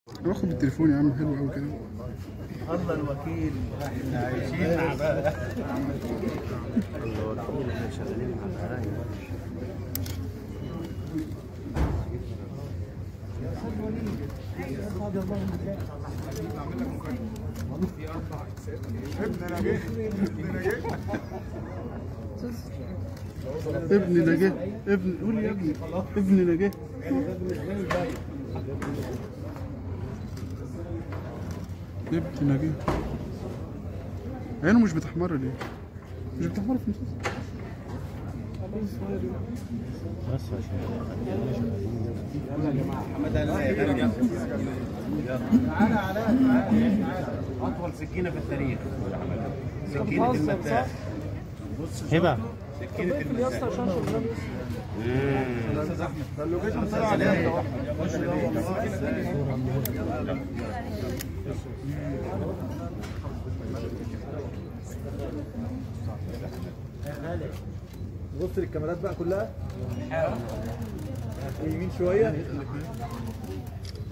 باخد بالتليفون يا عم حلو قوي كده الله الوكيل احنا عايشين مع بقى ابني نجاه ابني قول يا ابني ابني نجاه ابني نجاه عينه مش بتحمر ليه؟ مش بتحمر في المسلسل بس عشان تعالى علاء تعالى اطول سكينه في التاريخ سكينه المتاح بص هبه سكينه المتاح استاذ احمد اللوكيشن طلع عليها بص للكاميرات بقى كلها يمين شويه